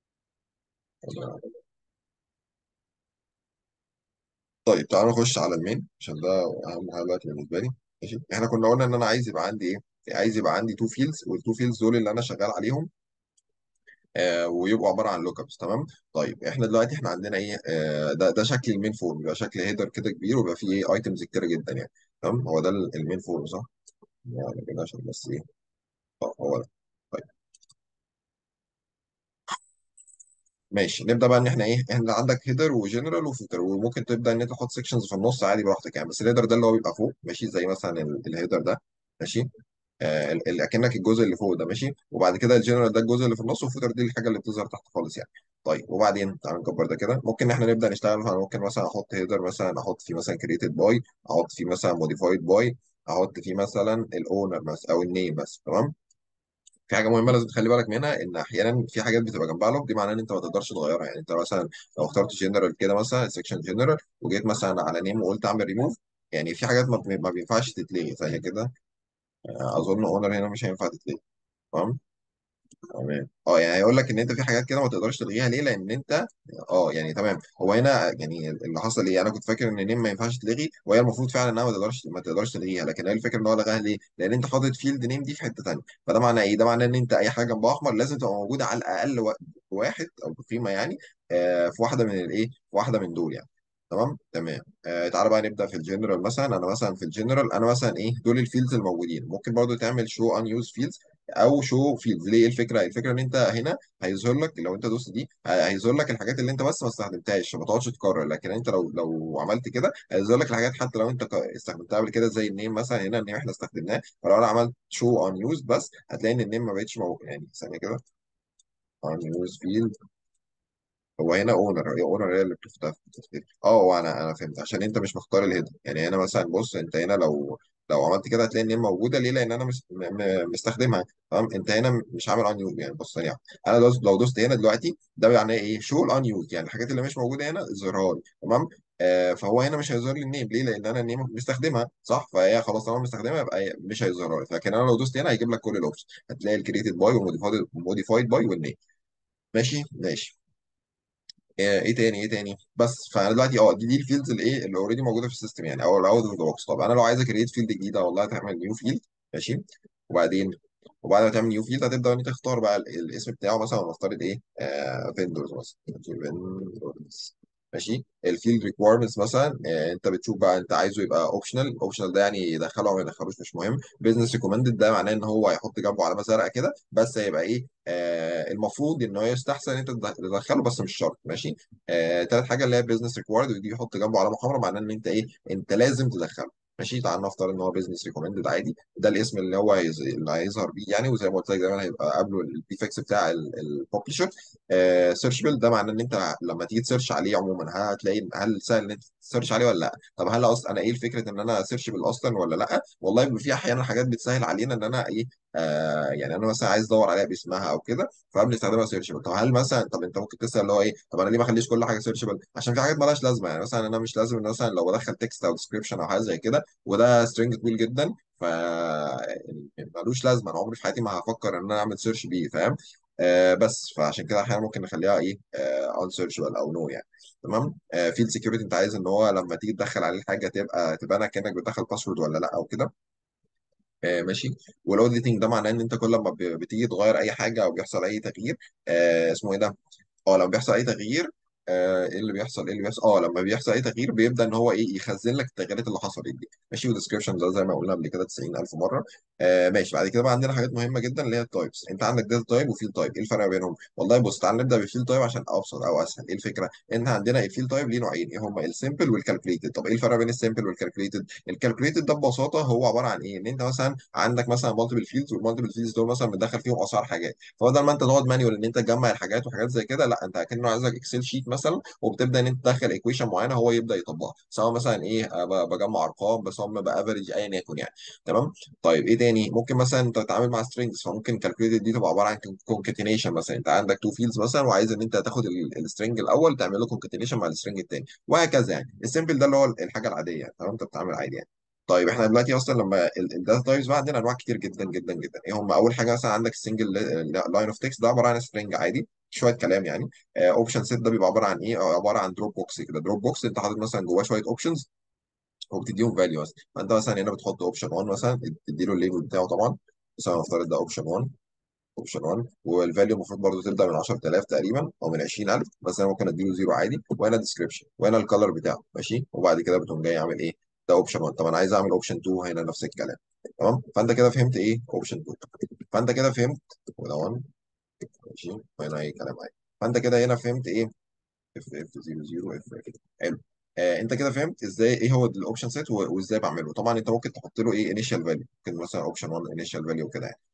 طيب تعالى نخش على المين عشان ده اهم حاجه دلوقتي بالنسبه لي ماشي احنا كنا قلنا ان انا عايز يبقى عندي ايه عايز يبقى عندي تو فيلدز والتو فيلدز دول اللي انا شغال عليهم آه ويبقوا عباره عن لوك ابس تمام طيب احنا دلوقتي احنا عندنا ايه آه ده ده شكل المين فورم بيبقى شكل هيدر كده كبير ويبقى فيه ايه ايتمز كتيره جدا يعني تمام هو ده المين فورم صح يعني كده عشان بس ايه اه هو ده طيب ماشي نبدا بقى ان احنا ايه احنا عندك هيدر وجنرال وفوتر وممكن تبدا ان انت تحط سيكشنز في النص عادي براحتك يعني بس الهيدر ده اللي هو بيبقى فوق ماشي زي مثلا ال- الهيدر ده ماشي آه ال- ال- اكنك الجزء اللي فوق ده ماشي وبعد كده الجنرال ده الجزء اللي في النص والفوتر دي الحاجه اللي بتظهر تحت خالص يعني طيب وبعدين تعال نكبر ده كده ممكن ان احنا نبدا نشتغل مثلا ممكن مثلا احط هيدر مثلا احط فيه مثلا كريتد باي احط فيه مثلا موديفايد باي احط فيه مثلا الاونر مثلا او النيم بس تمام في حاجه مهمه لازم تخلي بالك منها ان احيانا في حاجات بتبقى جنبها لوك دي معناه ان انت ما تقدرش تغيرها يعني انت مثلا لو اخترت جنرال كده مثلا سيكشن جنرال وجيت مثلا على نيم وقلت اعمل ريموف يعني في حاجات ما ما بينفعش تتلغي زي كده آه، اظن اونر هنا مش هينفع تتلغي تمام تمام اه يعني هيقول لك ان انت في حاجات كده ما تقدرش تلغيها ليه لان انت اه يعني تمام هو هنا يعني اللي حصل ايه انا كنت فاكر ان نيم ما ينفعش تلغي وهي المفروض فعلا انها ما تقدرش ما تقدرش تلغيها لكن هي الفكره ان هو لغاها ليه لان انت حاطط فيلد نيم دي في حته ثانيه فده معناه ايه ده معناه ان انت اي حاجه جنبها احمر لازم تبقى موجوده على الاقل و- واحد او بقيمه يعني آه في واحده من الايه في واحده من دول يعني تمام تمام آه تعالى بقى نبدا في الجنرال مثلا انا مثلا في الجنرال انا مثلا ايه دول الفيلدز الموجودين ممكن برضو تعمل شو ان يوز فيلدز او شو فيلدز ليه إيه الفكره الفكره ان انت هنا هيظهر لك لو انت دوست دي ه- هيظهر لك الحاجات اللي انت بس ما استخدمتهاش ما تقعدش تكرر لكن انت لو لو عملت كده هيظهر لك الحاجات حتى لو انت ك- استخدمتها قبل كده زي النيم مثلا هنا النيم احنا استخدمناه فلو انا عملت شو اون يوز بس هتلاقي ان النيم ما بقتش موجود يعني ثانيه كده اون يوز فيلد هو هنا اونر هي اونر هي اللي بتختار بتختار. اه هو انا انا فهمت عشان انت مش مختار الهيدر يعني هنا مثلا بص انت هنا لو لو عملت كده هتلاقي ان هي موجوده ليه لان انا مس... م... م... مستخدمها تمام انت هنا مش عامل ان يوز يعني بص ثانيه واحدة. انا لو لو دوست هنا دلوقتي ده معناه ايه شو الان يوز يعني الحاجات اللي مش موجوده هنا اظهرها لي تمام آه فهو هنا مش هيظهر لي النيم ليه لان انا النيم مستخدمها صح فهي خلاص طالما مستخدمها يبقى مش هيظهرها لي لكن انا لو دوست هنا هيجيب لك كل الاوبشن هتلاقي الكريتد باي والموديفايد موديفايد باي والنيم ماشي ماشي ايه إيه تاني ايه تاني بس فانا دلوقتي اه دي دي الفيلدز اللي ايه اللي اوريدي موجوده في السيستم يعني او الاوت اوف ذا بوكس طب انا لو عايز اكريت فيلد جديده والله هتعمل نيو فيلد ماشي وبعدين وبعد ما تعمل نيو فيلد هتبدا ان انت تختار بقى ال- الاسم بتاعه مثلا ونفترض ايه آه فيندورز مثلا فيندورز ماشي الفيلد ريكويرمنتس مثلا آه انت بتشوف بقى انت عايزه يبقى اوبشنال اوبشنال ده يعني يدخله او ما يدخلوش مش مهم بزنس ريكومندد ده معناه ان هو هيحط جنبه علامه زرقاء كده بس هيبقى ايه آه المفروض ان هو يستحسن ان انت تدخله بس مش شرط ماشي آه تالت حاجه اللي هي بزنس ريكوايرد ودي يحط جنبه علامه حمراء معناه ان انت ايه انت لازم تدخله ماشي تعال نفترض ان هو بيزنس ريكومندد عادي ده الاسم اللي هو هيز- اللي هيظهر بيه يعني وزي ما قلت لك دايما هيبقى قبله البريفكس بتاع الببلشر سيرشبل ده معناه ان انت لما تيجي تسيرش عليه عموما هتلاقي هل سهل ان انت تسيرش عليه ولا لا طب هل اصلا انا ايه الفكره ان انا سيرشبل اصلا ولا لا والله بيبقى في احيانا حاجات بتسهل علينا ان انا ايه آه يعني انا مثلا عايز ادور عليها باسمها او كده فبنستخدمها سيرشبل طب هل مثلا طب انت ممكن تسال اللي هو ايه طب انا ليه ما اخليش كل حاجه سيرشبل عشان في حاجات مالهاش لازمه يعني مثلا انا مش لازم ان مثلا لو بدخل تكست او ديسكربشن او حاجه زي كده وده سترينج طويل جدا ف ملوش لازمه انا عمري في حياتي ما هفكر ان انا اعمل سيرش بيه فاهم آه بس فعشان كده احيانا ممكن نخليها ايه ان سيرشبل او نو يعني تمام آه فيلد سكيورتي انت عايز ان هو لما تيجي تدخل عليه حاجه تبقى تبقى كانك بتدخل باسورد ولا لا او كده آه ماشي والاوديتنج ده معناه ان انت كل ما ب- بتيجي تغير اي حاجه او بيحصل اي تغيير آه اسمه ايه ده اه لما بيحصل اي تغيير آه ايه اللي بيحصل ايه اللي بيحصل اه لما بيحصل اي تغيير بيبدا ان هو ايه يخزن لك التغييرات اللي حصلت دي ماشي وديسكربشن ده زي ما قلنا قبل كده 90000 مره آه ماشي بعد كده بقى عندنا حاجات مهمه جدا اللي هي التايبس انت عندك داتا تايب وفيل تايب ايه الفرق بينهم والله بص تعال نبدا بالفيل تايب عشان ابسط او اسهل ايه الفكره ان عندنا الفيل تايب ليه نوعين ايه هما السيمبل والكالكوليتد طب ايه الفرق بين السيمبل والكالكوليتد الكالكوليتد ده ببساطه هو عباره عن ايه ان انت مثلا عندك مثلا مالتيبل فيلدز والمالتيبل فيلدز دول مثلا بتدخل فيهم اسعار حاجات فبدل ما انت تقعد مانيوال ان انت تجمع الحاجات وحاجات زي كده لا انت كأنه عايزك اكسل شيت مثلا وبتبدا ان انت تدخل ايكويشن معينه هو يبدا يطبقها سواء مثلا ايه آه، ب- بجمع ارقام بصم بافريج ايا يكن يعني تمام طيب ايه تاني ممكن مثلا انت تتعامل مع سترينجز فممكن كالكوليتد دي تبقى عباره عن كونكاتينيشن مثلا انت عندك تو فيلدز مثلا وعايز ان انت تاخد السترنج الاول تعمل له كونكاتينيشن مع السترنج الثاني وهكذا يعني السيمبل ده اللي هو الحاجه العاديه يعني تمام انت بتتعامل عادي يعني طيب احنا دلوقتي اصلا لما الداتا تايبس بقى عندنا انواع كتير جدا جدا جدا ايه هم اول حاجه مثلا عندك السنجل لاين اوف تكست ده عباره عن سترنج عادي شويه كلام يعني اوبشن سيت ده بيبقى عباره عن ايه آه، عباره عن دروب بوكس كده دروب بوكس انت حاطط مثلا جواه شويه اوبشنز وبتديهم فاليو مثلا فانت مثلا هنا بتحط اوبشن 1 مثلا تدي له الليبل بتاعه طبعا مثلا نفترض ده اوبشن 1 اوبشن 1 والفاليو المفروض برضه تبدا من 10000 تقريبا او من 20000 بس انا ممكن اديله زيرو عادي وهنا ديسكربشن وهنا الكالر بتاعه ماشي وبعد كده بتقوم جاي عامل ايه ده اوبشن 1 طب انا عايز اعمل اوبشن 2 هنا نفس الكلام تمام فانت كده فهمت ايه اوبشن 2 فانت كده فهمت وده 1 ماشي وهنا اي كلام عادي فانت كده هنا فهمت ايه اف اف 00 اف اف حلو آه انت كده فهمت ازاي ايه هو الاوبشن سيت وازاي بعمله طبعا انت ممكن تحط له ايه انيشال فاليو ممكن مثلا اوبشن 1 انيشال فاليو كده يعني.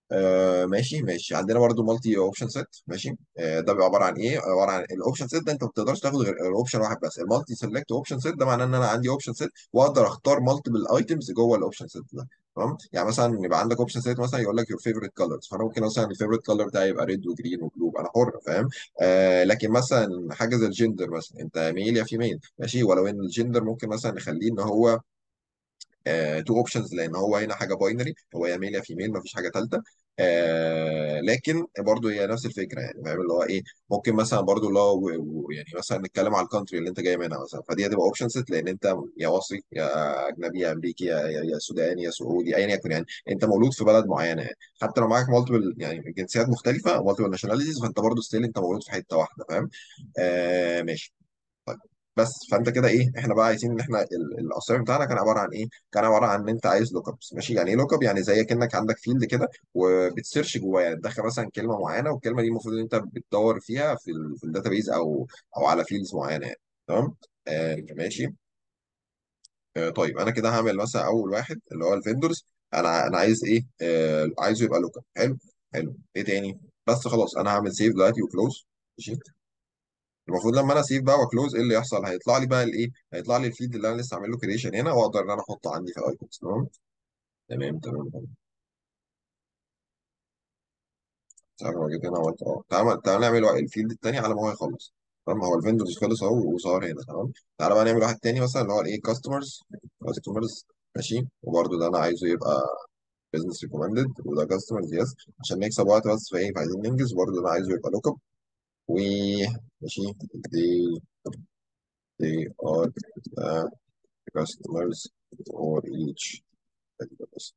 آه ماشي ماشي عندنا برضو مالتي اوبشن سيت ماشي آه ده بيبقى عباره عن ايه عباره عن الاوبشن سيت ده انت ما بتقدرش تاخد غير الاوبشن واحد بس المالتي سيلكت اوبشن سيت ده معناه ان انا عندي اوبشن سيت واقدر اختار مالتيبل ايتمز جوه الاوبشن سيت ده تمام يعني مثلا يبقى عندك اوبشن سيت مثلا يقول لك يور فيفورت كلرز فانا ممكن مثلا الفيفورت كلر بتاعي يبقى ريد وجرين وبلو انا حر فاهم آه لكن مثلا حاجه زي الجندر مثلا انت ميل يا فيميل ماشي ولو ان الجندر ممكن مثلا نخليه ان هو تو اوبشنز لان هو هنا حاجه باينري هو يا ميل يا فيميل مفيش حاجه ثالثه آه لكن برضو هي نفس الفكره يعني فاهم اللي هو ايه ممكن مثلا برضو اللي هو و- و- يعني مثلا نتكلم على الكونتري اللي انت جاي منها مثلا فدي هتبقى اوبشن ست لان انت يا مصري يا اجنبي يا امريكي يا, يا, يا سوداني يا سعودي ايا يكن يعني انت مولود في بلد معينه يعني حتى لو معاك مالتيبل يعني جنسيات مختلفه مالتيبل ناشوناليتيز فانت برضو ستيل انت مولود في حته واحده فاهم آه ماشي طيب بس فانت كده ايه احنا بقى عايزين ان احنا الاسايم بتاعنا كان عباره عن ايه كان عباره عن ان انت عايز لوك ابس ماشي يعني ايه لوك اب يعني زي كانك عندك فيلد كده وبتسيرش جواه يعني تدخل مثلا كلمه معينه والكلمه دي المفروض ان انت بتدور فيها في ال في الداتابيز او او على فيلدز معينه يعني تمام آه ماشي آه طيب انا كده هعمل مثلا اول واحد اللي هو الفيندورز انا انا عايز ايه آه عايزه يبقى لوك اب حلو حلو ايه تاني بس خلاص انا هعمل سيف دلوقتي وكلوز ماشي المفروض لما انا سيف بقى وكلوز ايه اللي يحصل هيطلع لي بقى الايه هيطلع لي الفيد اللي انا لسه عامل له كريشن هنا واقدر ان انا احطه عندي في الايكونز تمام تمام تمام تمام ساعة ما جيت هنا عملت اه تعالى تعالى نعمل وا- الفيلد التاني على ما هو يخلص تمام هو الفيندوز خلص اهو وظهر هنا تمام تعالى بقى نعمل واحد تاني مثلا اللي هو الايه كاستمرز كاستمرز ماشي وبرده ده انا عايزه يبقى بزنس ريكومندد وده كاستمرز يس عشان نكسب وقت بس فايه فعايزين ننجز برده ده انا عايزه يبقى لوك اب و ماشي دي دي ار customers for each بس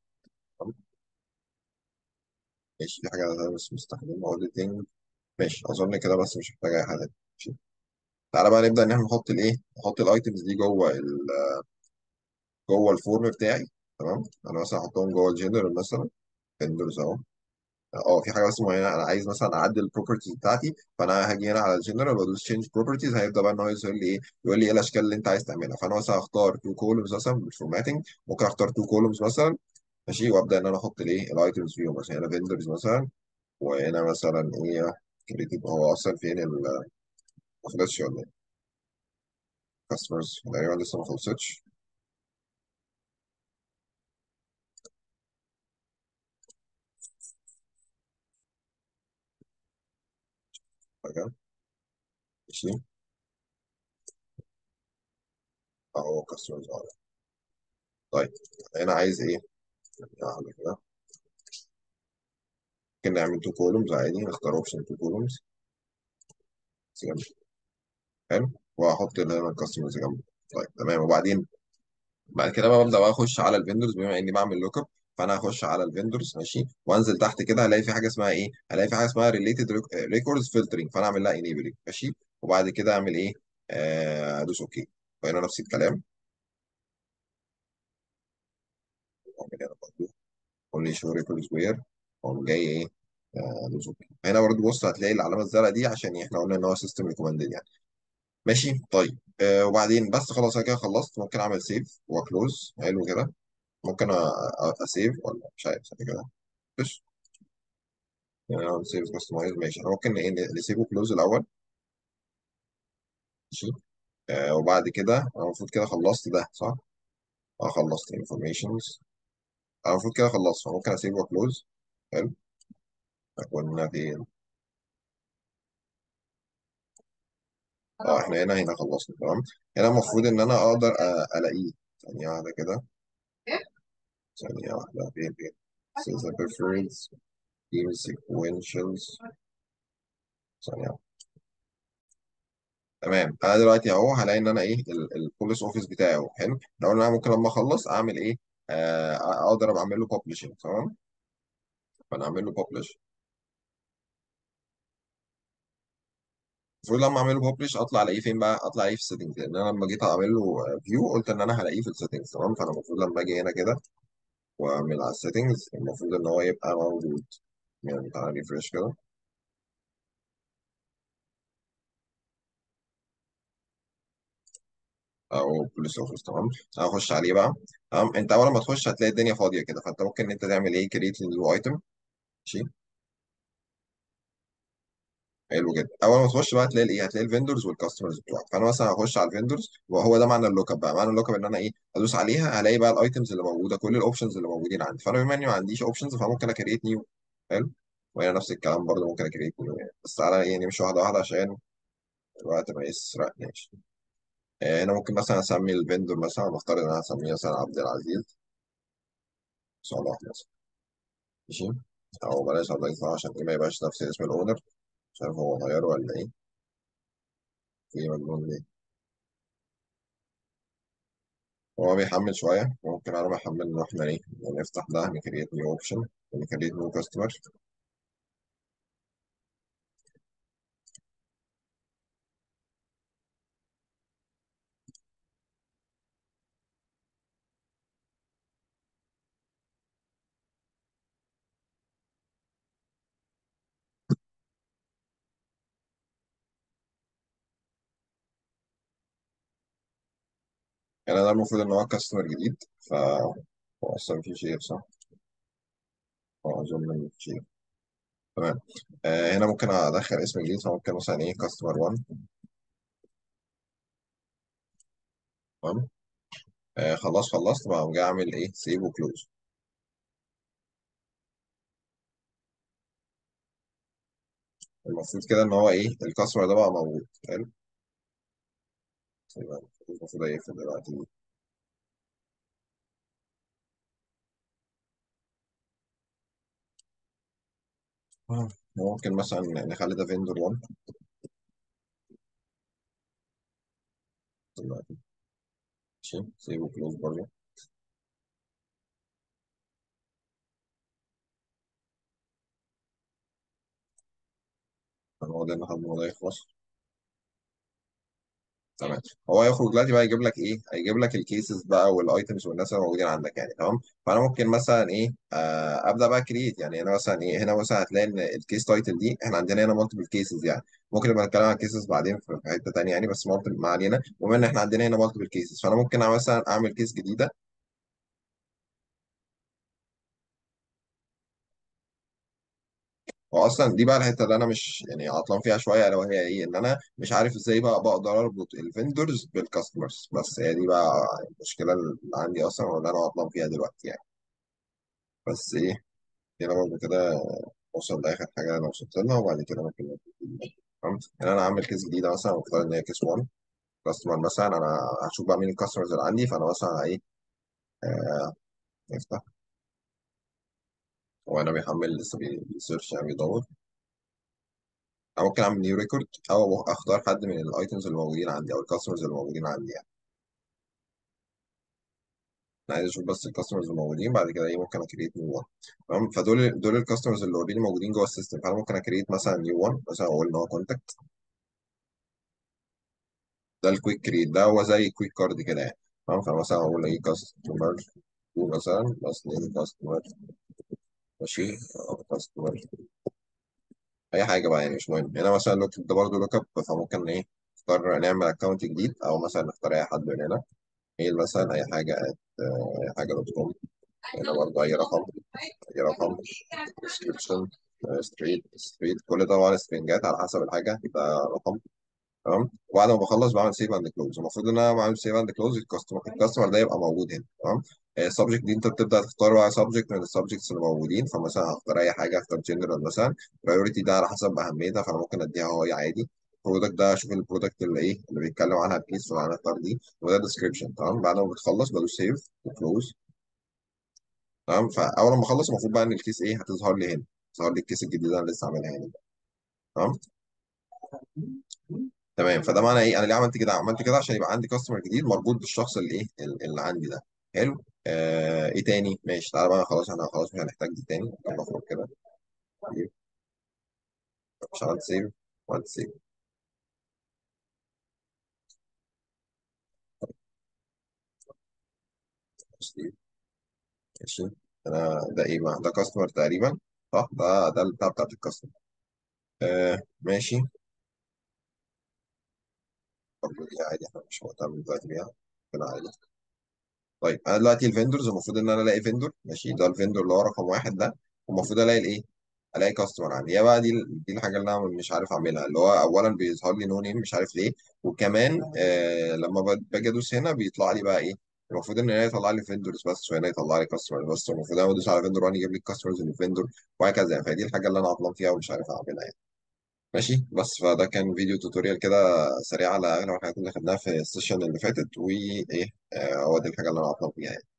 ماشي في حاجة أنا بس مستخدمها auditing ماشي أظن كده بس مش محتاج أي حاجة ماشي تعالى بقى نبدأ إن إحنا نحط الإيه نحط الأيتمز دي جوه ال... جوه الفورم بتاعي تمام أنا مثلا أحطهم جوه الجنرال مثلا فيندرز أهو اه في حاجه بس معينه انا عايز مثلا اعدل البروبرتيز بتاعتي فانا هاجي هنا على الجنرال وادوس تشينج بروبرتيز هيبدا بقى ان هو يظهر لي ايه يقول لي ايه الاشكال اللي انت عايز تعملها فانا مثلا هختار تو كولومز مثلا بالفورماتنج ممكن اختار تو كولومز مثلا ماشي وابدا ان انا احط الايه الايتمز فيهم مثلا هنا فيندرز مثلا وهنا مثلا ايه كريتيف هو اصلا فين ال- ما خلصش ولا ايه كاستمرز تقريبا لسه ما خلصتش حاجه ماشي اهو كاستمرز طيب هنا عايز ايه يعني كده ممكن نعمل تو كولومز عادي نختار اوبشن تو كولومز حلو واحط هنا الكاستمرز جنبه طيب تمام وبعدين بعد كده بقى ببدا بقى اخش على الفيندورز بما اني بعمل لوك اب فانا هخش على الفيندورز ماشي وانزل تحت كده هلاقي في حاجه اسمها ايه هلاقي في حاجه اسمها ريليتد ريكوردز فلترنج فانا اعمل لها انيبل ماشي وبعد كده اعمل ايه آه، ادوس اوكي فهنا نفس الكلام واعمل هنا برضه اونلي شو ريكوردز وير واقوم جاي ايه آه، ادوس اوكي هنا برضه بص هتلاقي العلامه الزرقاء دي عشان احنا قلنا ان هو سيستم ريكومندد يعني ماشي طيب آه وبعدين بس خلاص انا كده خلصت ممكن اعمل سيف واكلوز حلو كده ممكن اسيف ولا مش عارف ثانية كده مش يعني انا سيف كاستمايز ماشي انا ممكن ايه نسيبه كلوز الاول ماشي آه وبعد كده انا المفروض كده خلصت ده صح؟ اه خلصت انفورميشنز انا المفروض كده خلصت فممكن اسيبه كلوز حلو كنا فين؟ اه احنا هنا هنا خلصنا تمام هنا المفروض ان انا اقدر أ- الاقيه ثانية واحدة كده ثانية واحدة فين فين Sales preference team sequentials ثانية تمام انا دلوقتي اهو هلاقي ان انا ايه البوليس اوفيس بتاعي اهو حلو لو انا ممكن لما اخلص اعمل ايه آه اقدر ابقى اعمل له ببلشنج تمام فانا اعمل له ببلش المفروض لما اعمل له ببلش اطلع الاقيه فين بقى اطلع الاقيه في السيتنجز لان انا لما جيت اعمل له فيو قلت ان انا هلاقيه في السيتنجز تمام فانا المفروض لما اجي هنا كده واعمل على السيتنجز المفروض ان هو يبقى موجود يعني تعالى ريفرش كده او بوليس اوفيس تمام هخش عليه بقى تمام انت اول ما تخش هتلاقي الدنيا فاضيه كده فانت ممكن ان انت تعمل ايه كريت نيو ايتم ماشي حلو جدا اول ما تخش بقى هتلاقي الايه هتلاقي الفيندورز والكاستمرز بتوعك فانا مثلا هخش على الفيندورز وهو ده معنى اللوك اب بقى معنى اللوك اب ان انا ايه ادوس عليها هلاقي بقى الايتمز اللي موجوده كل الاوبشنز اللي موجودين عندي فانا بما اني ما عنديش اوبشنز فممكن اكريت نيو حلو وهنا نفس الكلام برضه ممكن اكريت نيو يعني بس تعالى يعني مش واحده واحده عشان الوقت ما يسرقناش آه، هنا ممكن مثلا اسمي الفيندور مثلا نفترض ان انا هسميه مثلا عبد العزيز صلاح مثلا ماشي او بلاش عبد العزيز صلاح عشان ايه ما يبقاش نفس اسم الاونر مش عارف هو غيره ولا ايه في مجنون ليه هو بيحمل شوية ممكن أنا بحمل نروح ايه نفتح ده نكريت نيو أوبشن ونكريت نيو كاستمر يعني ده المفروض إن هو كاستمر جديد ف هو أصلا مفيش شيء صح؟ هو أظن إن مفيش شيء تمام آه هنا ممكن أدخل اسم جديد فممكن مثلا إيه كاستمر 1 تمام آه خلاص خلصت بقى جاي أعمل إيه سيف وكلوز المفروض كده إن هو إيه الكاستمر ده بقى موجود حلو يبقى المفروض يقفل دلوقتي آه، ممكن مثلا نخلي ده فيندور 1 دلوقتي ماشي سيف وكلوز برضه هو ده لحد ما ده يخلص تمام هو يخرج دلوقتي بقى يجيب لك ايه هيجيب لك الكيسز بقى والايتمز والناس اللي موجودين عندك يعني تمام فانا ممكن مثلا ايه آه ابدا بقى كرييت يعني انا مثلا ايه هنا مثلا هتلاقي ان الكيس تايتل دي احنا عندنا هنا مالتيبل كيسز يعني ممكن نبقى نتكلم عن كيسز بعدين في في حته تانيه يعني بس مالتيبل ما علينا وبما ان احنا عندنا هنا مالتيبل كيسز فانا ممكن مثلا اعمل كيس جديده واصلا دي بقى الحته اللي انا مش يعني عطلان فيها شويه الا وهي ايه ان انا مش عارف ازاي بقى بقدر اربط الفندرز بالكاستمرز بس هي دي بقى المشكله اللي عندي اصلا واللي انا عطلان فيها دلوقتي يعني بس ايه كده برضه كده اوصل لاخر حاجه انا وصلت لها وبعد كده ممكن نبتدي. فهمت يعني انا اعمل كيس جديده مثلا واختار ان هي كيس 1 كاستمر مثلا انا هشوف بقى مين الكاستمرز اللي عندي فانا مثلا ايه آه، افتح وانا بيحمل لسه بي- بيسيرش يعني بيدور أو ممكن اعمل نيو ريكورد او اختار حد من الايتمز اللي موجودين عندي او الكاستمرز اللي موجودين عندي يعني انا عايز اشوف بس الكاستمرز الموجودين بعد كده ايه ممكن اكريت نيو 1 تمام فدول دول الكاستمرز اللي اوريدي موجودين جوه السيستم فانا ممكن اكريت مثلا نيو 1 مثلا اقول ان هو كونتاكت ده الكويك كريت ده هو زي كويك كارد كده يعني تمام فمثلا اقول ايه كاستمر مثلا بس نيم كاستمر ماشي كاستمر اي حاجه بقى يعني مش مهم هنا مثلا لوك ده برضه لوك اب فممكن ايه نختار نعمل اكونت جديد او مثلا نختار اي حد من هنا ميل مثلا اي حاجه at، آه، اي حاجه دوت كوم هنا برضه اي رقم اي رقم ديسكربشن ستريت ستريت كل ده طبعا سترنجات على حسب الحاجه ده رقم تمام وبعد ما بخلص بعمل سيف اند كلوز المفروض ان انا بعمل سيف اند كلوز الكاستمر الكاستمر ده يبقى موجود هنا تمام السبجكت دي انت بتبدا تختار بقى سبجكت من السبجكتس اللي موجودين فمثلا هختار اي حاجه اختار جنرال مثلا برايورتي ده على حسب اهميتها فانا ممكن اديها هو عادي البرودكت ده اشوف البرودكت اللي ايه اللي بيتكلم عنها الكيس فانا هختار دي وده ديسكربشن تمام بعد ما بتخلص بدوس سيف وكلوز تمام فاول ما اخلص المفروض بقى ان الكيس ايه هتظهر لي هنا تظهر لي الكيس الجديده اللي انا لسه عاملها هنا تمام تمام فده معنى ايه انا ليه عملت كده عملت كده عشان يبقى عندي كاستمر جديد مربوط بالشخص اللي ايه ال- اللي عندي ده حلو آه ايه تاني ماشي تعالى بقى خلاص انا خلاص مش هنحتاج دي تاني يلا نخرج كده طيب، مش عملت سيف عملت سيف سيف ماشي انا ده ايه بقى ده كاستمر تقريبا صح ده ده البتاع بتاعت الكاستمر آه ماشي برضه دي عادي احنا مش مهتمين دلوقتي بيها كده عادي طيب انا دلوقتي الفندورز المفروض ان انا الاقي فيندور ماشي ده الفيندور اللي هو رقم واحد ده والمفروض الاقي الايه الاقي كاستمر عندي هي بقى دي دي الحاجه اللي انا مش عارف اعملها اللي هو اولا بيظهر لي نو نيم مش عارف ليه وكمان آه لما ب- باجي ادوس هنا بيطلع لي بقى ايه المفروض ان هنا يطلع لي فيندورز بس وهنا يطلع لي كاستمر بس المفروض انا بدوس على فيندور 1 يجيب لي الكاستمرز اللي في فيندور وهكذا يعني فدي الحاجه اللي انا عطلان فيها ومش عارف اعملها يعني ماشي بس فده كان فيديو توتوريال كده سريع على اغلب الحاجات اللي خدناها في السيشن اللي فاتت وايه آه، هو دي الحاجه اللي انا عطلان فيها يعني